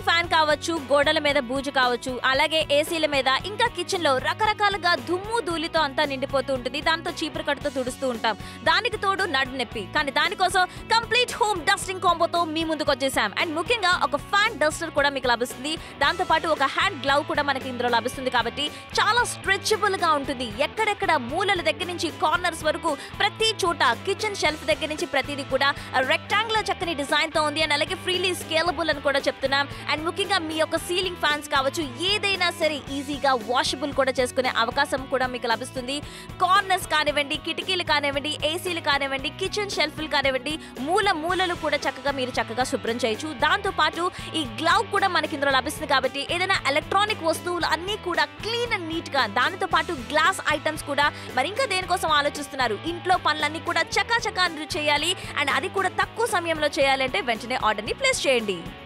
ceiling fan కావచ్చు గోడల మీద బూజు కావచ్చు అలాగే ఏసీల మీద ఇంకా కిచెన్ లో రకరకాలుగా దుమ్ము ధూళితో అంతా నిండిపోతూ ఉంటుంది దాంతో చీపురు కట్టుతో తుడుస్తూ ఉంటాం దానికి తోడు నడు నొప్పి కానీ దానికోసం కంప్లీట్ హోమ్ డస్టింగ్ కాంబోతో మీ ముందుకు వచ్చేసాం అండ్ ముఖ్యంగా ఒక ఫ్యాన్ డస్టర్ కూడా మీకు లభిస్తుంది దాంతో పాటు ఒక హ్యాండ్ గ్లౌ కూడా మనకి ఇందులో లభిస్తుంది కాబట్టి చాలా స్ట్రెచబుల్ గా ఉంటుంది ఎక్కడెక్కడ మూలల దగ్గర నుంచి కార్నర్స్ వరకు ప్రతి చోట కిచెన్ షెల్ఫ్ దగ్గర నుంచి ప్రతిదీ కూడా రెక్టాంగులర్ చక్కని డిజైన్ తో ఉంది అండ్ అలాగే ఫ్రీలీ స్కేలబుల్ అని కూడా చెప్తున్నాం అండ్ ముఖ్యంగా మీ యొక్క సీలింగ్ ఫ్యాన్స్ కావచ్చు ఏదైనా సరే ఈజీగా వాషబుల్ కూడా చేసుకునే అవకాశం కూడా మీకు లభిస్తుంది కార్నర్స్ కానివ్వండి కిటికీలు కానివ్వండి ఏసీలు కానివ్వండి కిచెన్ షెల్ఫ్లు కానివ్వండి మూల మూలలు కూడా చక్కగా మీరు చక్కగా శుభ్రం చేయొచ్చు దాంతో పాటు ఈ గ్లౌ కూడా మనకి ఇందులో లభిస్తుంది కాబట్టి ఏదైనా ఎలక్ట్రానిక్ వస్తువులు అన్నీ కూడా క్లీన్ అండ్ నీట్ గా దానితో పాటు గ్లాస్ ఐటమ్స్ కూడా మరి ఇంకా దేనికోసం ఆలోచిస్తున్నారు ఇంట్లో పనులన్నీ కూడా చకా చకా చేయాలి అండ్ అది కూడా తక్కువ సమయంలో చేయాలంటే వెంటనే ఆర్డర్ ని ప్లేస్ చేయండి